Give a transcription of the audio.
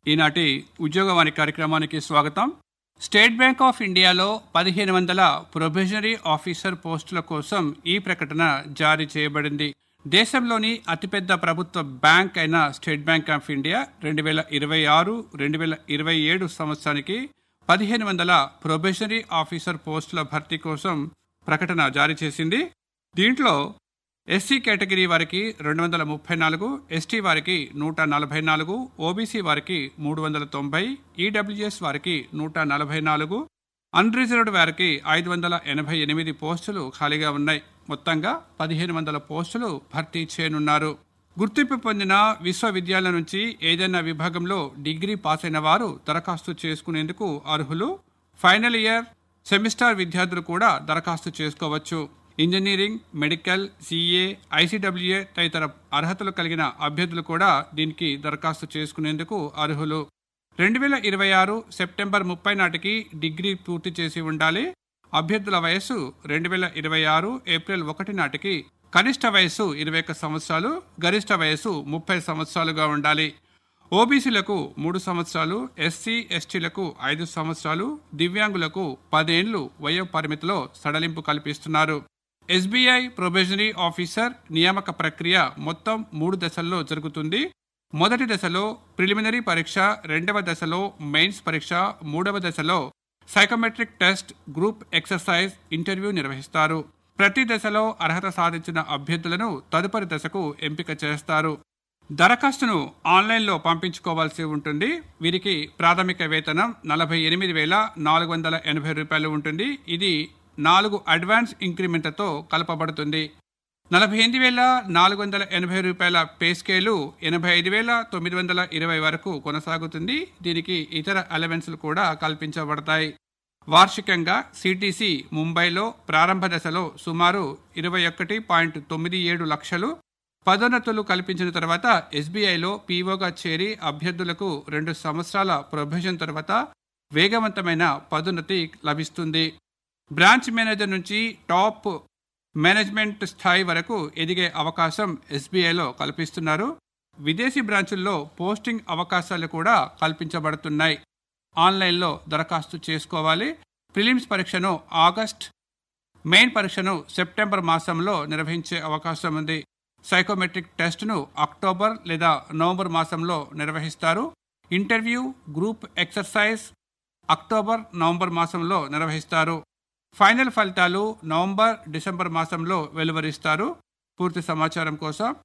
ఈనాటి ఉద్యోగవాణి కార్యక్రమానికి స్వాగతం స్టేట్ బ్యాంక్ ఆఫ్ ఇండియాలో పదిహేను వందల ప్రొబేషనరీ ఆఫీసర్ పోస్టుల కోసం ఈ ప్రకటన జారీ చేయబడింది దేశంలోని అతిపెద్ద ప్రభుత్వ బ్యాంక్ అయిన స్టేట్ బ్యాంక్ ఆఫ్ ఇండియా రెండు వేల ఇరవై ఆరు రెండు వేల ఇరవై ఏడు సంవత్సరానికి పదిహేను వందల ప్రొబేషనరీ ఆఫీసర్ పోస్టుల భర్తీ కోసం ప్రకటన జారీ చేసింది దీంట్లో ఎస్సీ కేటగిరీ వారికి రెండు వందల ముప్పై నాలుగు ఎస్టీ వారికి నూట నలభై నాలుగు ఓబీసీ వారికి మూడు వందల తొంభై ఈడబ్ల్యూఎస్ వారికి నూట నలభై నాలుగు అన్రిజర్వ్డ్ వారికి ఐదు వందల ఎనభై ఎనిమిది పోస్టులు ఖాళీగా ఉన్నాయి మొత్తంగా పదిహేను వందల పోస్టులు భర్తీ చేయనున్నారు గుర్తింపు పొందిన విశ్వవిద్యాలయం నుంచి ఏదైనా విభాగంలో డిగ్రీ పాస్ అయిన వారు దరఖాస్తు చేసుకునేందుకు అర్హులు ఫైనల్ ఇయర్ సెమిస్టర్ విద్యార్థులు కూడా దరఖాస్తు చేసుకోవచ్చు ఇంజనీరింగ్ మెడికల్ సిఏ ఐసీడబ్ల్యూఏ తదితర అర్హతలు కలిగిన అభ్యర్థులు కూడా దీనికి దరఖాస్తు చేసుకునేందుకు అర్హులు రెండు వేల ఇరవై ఆరు సెప్టెంబర్ ముప్పై నాటికి డిగ్రీ పూర్తి చేసి ఉండాలి అభ్యర్థుల వయస్సు రెండు వేల ఇరవై ఆరు ఏప్రిల్ ఒకటి నాటికి కనిష్ట వయస్సు ఇరవై ఒక్క సంవత్సరాలు గరిష్ట వయస్సు ముప్పై సంవత్సరాలుగా ఉండాలి ఓబీసీలకు మూడు సంవత్సరాలు ఎస్సీ ఎస్టీలకు ఐదు సంవత్సరాలు దివ్యాంగులకు పదేండ్లు వయో పరిమితిలో సడలింపు కల్పిస్తున్నారు ఎస్బీఐ ప్రొబేషనరీ ఆఫీసర్ నియామక ప్రక్రియ మొత్తం మూడు దశల్లో జరుగుతుంది మొదటి దశలో ప్రిలిమినరీ పరీక్ష రెండవ దశలో మెయిన్స్ పరీక్ష మూడవ దశలో psychometric test group exercise interview నిర్వహిస్తారు ప్రతి దశలో అర్హత సాధించిన అభ్యర్థులను తదుపరి దశకు ఎంపిక చేస్తారు దరఖాస్తును ఆన్లైన్లో పంపించుకోవాల్సి ఉంటుంది వీరికి ప్రాథమిక వేతనం నలభై ఎనిమిది వేల నాలుగు వందల ఎనభై రూపాయలు ఉంటుంది ఇది నాలుగు అడ్వాన్స్ ఇంక్రిమెంట్లతో కలపబడుతుంది నలభై ఎనిమిది వేల నాలుగు వందల ఎనభై రూపాయల పే స్కేలు ఎనభై ఐదు వేల తొమ్మిది వందల ఇరవై వరకు కొనసాగుతుంది దీనికి ఇతర అలవెన్స్లు కూడా కల్పించబడతాయి వార్షికంగా సిటీసీ ముంబైలో ప్రారంభ దశలో సుమారు ఇరవై ఒకటి పాయింట్ తొమ్మిది ఏడు లక్షలు పదోన్నతులు కల్పించిన తర్వాత ఎస్బీఐలో పీఓగా చేరి అభ్యర్థులకు రెండు సంవత్సరాల ప్రొబేషన్ తర్వాత వేగవంతమైన పదోన్నతి లభిస్తుంది బ్రాంచ్ మేనేజర్ నుంచి టాప్ మేనేజ్మెంట్ స్థాయి వరకు ఎదిగే అవకాశం ఎస్బీఐలో కల్పిస్తున్నారు విదేశీ బ్రాంచుల్లో పోస్టింగ్ అవకాశాలు కూడా కల్పించబడుతున్నాయి ఆన్లైన్లో దరఖాస్తు చేసుకోవాలి ప్రిలిమ్స్ పరీక్షను ఆగస్ట్ మెయిన్ పరీక్షను సెప్టెంబర్ మాసంలో నిర్వహించే అవకాశం ఉంది సైకోమెట్రిక్ టెస్ట్ను అక్టోబర్ లేదా నవంబర్ మాసంలో నిర్వహిస్తారు interview group exercise October November మాసంలో నిర్వహిస్తారు ఫైనల్ ఫలితాలు నవంబర్ డిసెంబర్ మాసంలో వెలువరిస్తారు పూర్తి సమాచారం కోసం